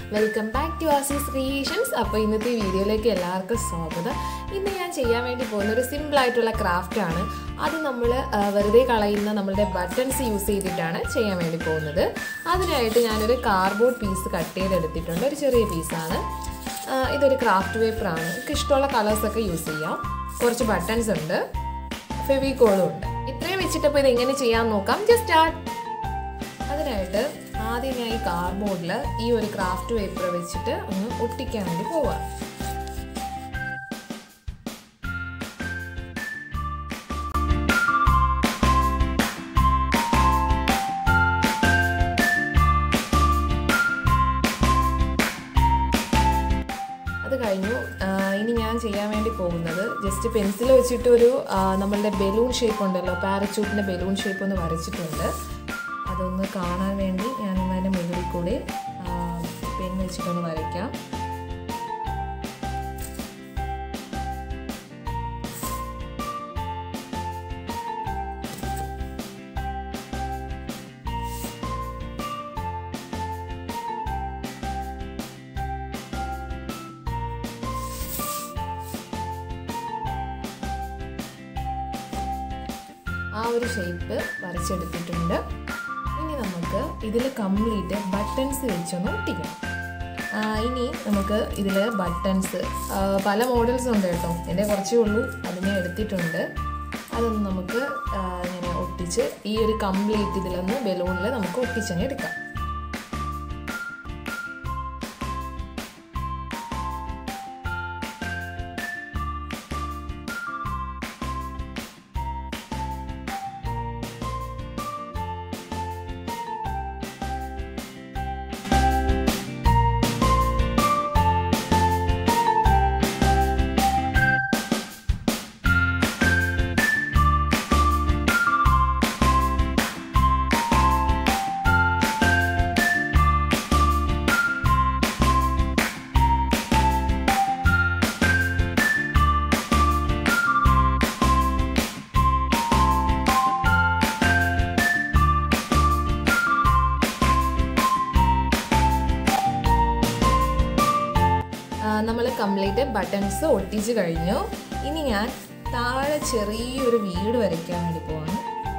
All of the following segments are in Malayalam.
welcome back to Azees creations അപ്പോൾ ഇന്നത്തെ വീഡിയോയിലേക്ക് എല്ലാവർക്കും സ്വാഗതം ഇന്ന് ഞാൻ ചെയ്യാൻ വേണ്ടി പോകുന്ന ഒരു സിമ്പിൾ ആയിട്ടുള്ള ക്രാഫ്റ്റ് ആണ് അത് നമ്മൾ വെറുതെ കളയുന്ന നമ്മളുടെ ബട്ടൺസ് യൂസ് ചെയ്തിട്ടാണ് ചെയ്യാൻ വേണ്ടി പോകുന്നത് അതിനായിട്ട് ഞാനൊരു കാർഡ്ബോർഡ് പീസ് കട്ട് ചെയ്തെടുത്തിട്ടുണ്ട് ഒരു ചെറിയ പീസാണ് ഇതൊരു ക്രാഫ്റ്റ് പേപ്പറാണ് നമുക്ക് ഇഷ്ടമുള്ള കളേഴ്സൊക്കെ യൂസ് ചെയ്യാം കുറച്ച് ബട്ടൺസ് ഉണ്ട് ഫെവിക്കോളും ഉണ്ട് ഇത്രയും വെച്ചിട്ടപ്പോൾ ഇത് എങ്ങനെ ചെയ്യാൻ നോക്കാം ജസ്റ്റ് സ്റ്റാർട്ട് അതിനായിട്ട് ആദ്യം ഞാൻ ഈ കാർഡ്ബോർഡിൽ ഈ ഒരു ക്രാഫ്റ്റ് പേപ്പർ വെച്ചിട്ട് ഒന്ന് ഒട്ടിക്കാൻ വേണ്ടി പോവാം അത് കഴിഞ്ഞു ആ, ഇനി ഞാൻ ചെയ്യാൻ വേണ്ടി പോകുന്നത് ജസ്റ്റ് പെൻസിൽ വെച്ചിട്ട് ഒരു ആ, നമ്മളുടെ ബലൂൺ ഷേപ്പ് ഉണ്ടല്ലോ പാരച്ചൂട്ടിൻ്റെ ബലൂൺ ഷേപ്പ് ഒന്ന് വരച്ചിട്ടുണ്ട് അതൊന്ന് കാണാൻ വേണ്ടി ഞാൻ അതിൻ്റെ മുകളിൽ കൂടി പെൻ വെച്ചിട്ടൊന്ന് വരയ്ക്കാം ആ ഒരു ഷേപ്പ് വരച്ചെടുത്തിട്ടുണ്ട് ഇനി നമുക്ക് ഇതിൽ കംപ്ലീറ്റ് ബട്ടൺസ് വെച്ചൊന്ന് ഒട്ടിക്കണം ആ, ഇനി നമുക്ക് ഇതിൽ ബട്ടൺസ് പല മോഡൽസ് ഉണ്ട് കേട്ടോ എൻ്റെ കുറച്ചേ ഉള്ളൂ അതിനെ എടുത്തിട്ടുണ്ട് അതൊന്ന് നമുക്ക് ആ, ഇങ്ങനെ ഒട്ടിച്ച് ഈ ഒരു കംപ്ലീറ്റ് ഇതിലൊന്ന് ബലൂണിൽ നമുക്ക് ഒട്ടിച്ചങ്ങ് എടുക്കാം നമ്മൾ കംപ്ലീറ്റ് ബട്ടൺസ് ഒട്ടിച്ച് കഴിഞ്ഞു ഇനി ഞാൻ താഴെ ചെറിയൊരു വീട് വരയ്ക്കാൻ വേണ്ടി പോവാണ്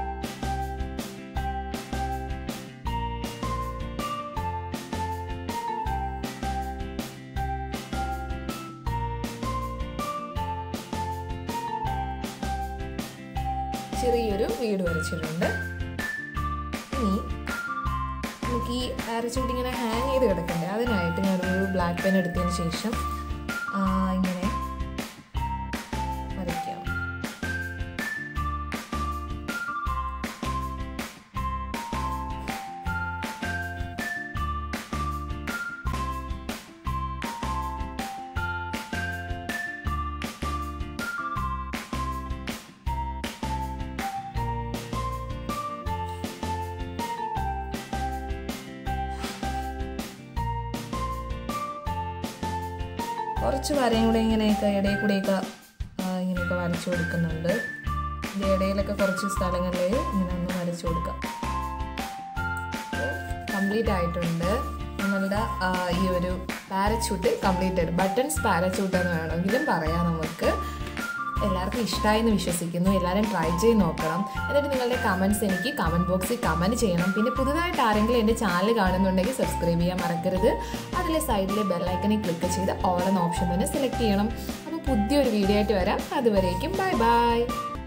ചെറിയൊരു വീട് വരച്ചിട്ടുണ്ട് ഇനി നമുക്ക് ഈ പാരച്ചൂട്ട് ഇങ്ങനെ ഹാങ് ചെയ്ത് കിടക്കണ്ടേ അതിനായിട്ട് ഞാനൊരു ബ്ലാക്ക് പെൻ എടുത്തതിന് ശേഷം ആ, ഇങ്ങനെ വരയ്ക്കാം കുറച്ച് വരയും കൂടെ ഇങ്ങനെയൊക്കെ ഇടയിൽ കൂടെയൊക്കെ ആ, ഇങ്ങനെയൊക്കെ വരച്ചു കൊടുക്കുന്നുണ്ട് ഇതിൻ്റെ ഇടയിലൊക്കെ കുറച്ച് സ്ഥലങ്ങളിൽ ഇങ്ങനെ ഒന്ന് വരച്ചു കൊടുക്കാം കംപ്ലീറ്റ് ആയിട്ടുണ്ട് നമ്മളുടെ ആ, ഈ ഒരു പാരച്ചൂട്ട് കംപ്ലീറ്റ് ബട്ടൺസ് പാരച്ചൂട്ട് എന്ന് വേണമെങ്കിലും പറയാം നമുക്ക് എല്ലാവർക്കും ഇഷ്ടമായി എന്ന് വിശ്വസിക്കുന്നു എല്ലാവരും ട്രൈ ചെയ്ത് നോക്കണം എന്നിട്ട് നിങ്ങളുടെ കമൻറ്റ്സ് എനിക്ക് കമൻറ്റ് ബോക്സിൽ കമൻറ്റ് ചെയ്യണം പിന്നെ പുതുതായിട്ട് ആരെങ്കിലും എൻ്റെ ചാനൽ കാണുന്നുണ്ടെങ്കിൽ സബ്സ്ക്രൈബ് ചെയ്യാൻ മറക്കരുത് അതിലെ സൈഡിലെ ബെല്ലൈക്കണിൽ ക്ലിക്ക് ചെയ്ത് ഓൾ എന്ന ഓപ്ഷൻ തന്നെ സെലക്ട് ചെയ്യണം അപ്പോൾ പുതിയൊരു വീഡിയോ ആയിട്ട് വരാം അതുവരേക്കും ബൈ ബൈ